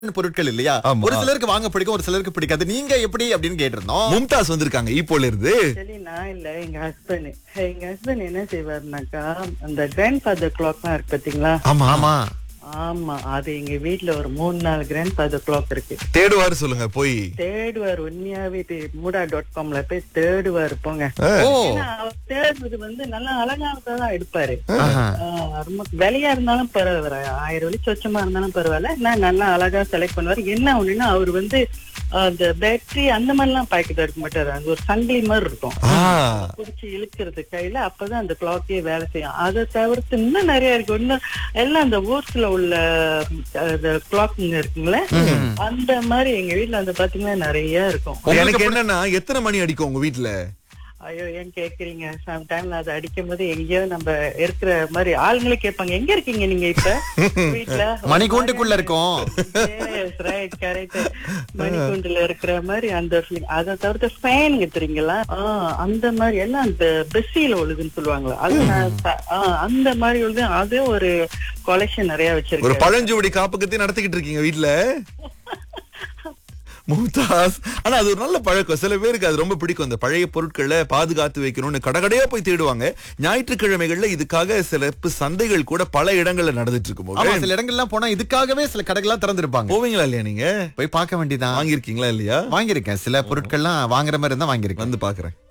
பொருட்கள் இல்லையா ஆமா. ஒரு சிலருக்கு வாங்க பிடிக்கும் ஒரு சிலருக்கு பிடிக்காது நீங்க எப்படி அப்படின்னு கேட்டிருந்தோம் மும்தாஸ் வந்திருக்காங்க ஈப்போல இருந்து ஆக்சுவலி நான் இல்ல எங்க ஹஸ்பண்ட் எங்க ஹஸ்பண்ட் என்ன செய்வாருனாக்கா அந்த கிராண்ட் ஃபாதர் கிளாக்லாம் இருக்கு பாத்தீங்களா ஆமா ஆமா ஆமா அது எங்க வீட்ல ஒரு மூணு நாலு கிராண்ட் ஃபாதர் கிளாக் இருக்கு தேடுவாரு சொல்லுங்க போய் தேடுவார் உண்மையாவே மூடா டாட் காம்ல போய் தேடுவார் போங்க ஓ ஏன்னா, அவர் தேடுறது வந்து நல்லா அழகானதான் எடுப்பாரு ஆஹா. ஆஹ் ரொம்ப விலையா இருந்தாலும் பரவாயில்ல ஆயிரம் வழி சொச்சமா இருந்தாலும் பரவாயில்ல நான் நல்லா அழகா செலக்ட் பண்ணுவாரு என்ன ஒண்ணுன்னா அவர் வந்து அந்த பேட்டரி அந்த மாதிரி எல்லாம் பாக்கெட் எடுக்க மாட்டாரு அது ஒரு சங்கிலி மாதிரி இருக்கும் ஆ, புடிச்சு இழுக்கிறது கையில அப்பதான் அந்த கிளாக்கே வேலை செய்யும் அதை தவிர்த்து இன்னும் நிறைய இருக்கு இன்னும் எல்லாம் அந்த ஊர்ஸ்ல உள்ள கிளாக்குங்க இருக்குங்களே அந்த மாதிரி எங்க வீட்ல வந்து பாத்தீங்கன்னா நிறைய இருக்கும் எனக்கு என்னன்னா எத்தனை மணி அடிக்கும் உங்க வீட்ல ஐயோ ஏன் கேக்குறீங்க சம் டைம்ல அதை அடிக்கும் போது எங்கேயோ நம்ம இருக்கிற மாதிரி ஆளுங்களே கேட்பாங்க எங்க இருக்கீங்க நீங்க இப்ப வீட்ல மணிக்கூண்டுக்குள்ள இருக்கோம் ரைட் கரெக்ட் மணிக்கூண்டுல இருக்கிற மாதிரி அந்த feeling. அதை தவிர்த்து ஃபேனுங்க தெரியுங்களா ஆஹ் அந்த மாதிரி எல்லாம் அந்த பெஸ்ஸில ஒழுகுன்னு சொல்லுவாங்களா அது நான் ப- ஆஹ் அந்த மாதிரி ஒழுது அது ஒரு கொலெக்ஷன் நிறைய ஒரு வச்சிருக்கேன் பழஞ்சுவடி காப்பகத்தை நடத்திக்கிட்டு இருக்கீங்க வீட்ல மும்தாஸ் ஆனா அது ஒரு நல்ல பழக்கம் சில பேருக்கு அது ரொம்ப பிடிக்கும் அந்த பழைய பொருட்களை பாதுகாத்து வைக்கணும்னு கடகடையா போய் தேடுவாங்க ஞாயிற்றுக்கிழமைகள்ல இதுக்காக சிறப்பு சந்தைகள் கூட பல இடங்கள்ல நடந்துட்டு இருக்கும் ஆமா போது சில இடங்கள்லாம் போனா இதுக்காகவே சில கடைகள்லாம் திறந்திருப்பாங்க போவீங்களா இல்லையா நீங்க போய் பார்க்க வேண்டியதான் வாங்கியிருக்கீங்களா இல்லையா வாங்கியிருக்கேன் சில பொருட்கள்லாம் வாங்குற மாதிரி இருந்தா வாங்கியிருக்கேன் வந்து பாக்குறேன்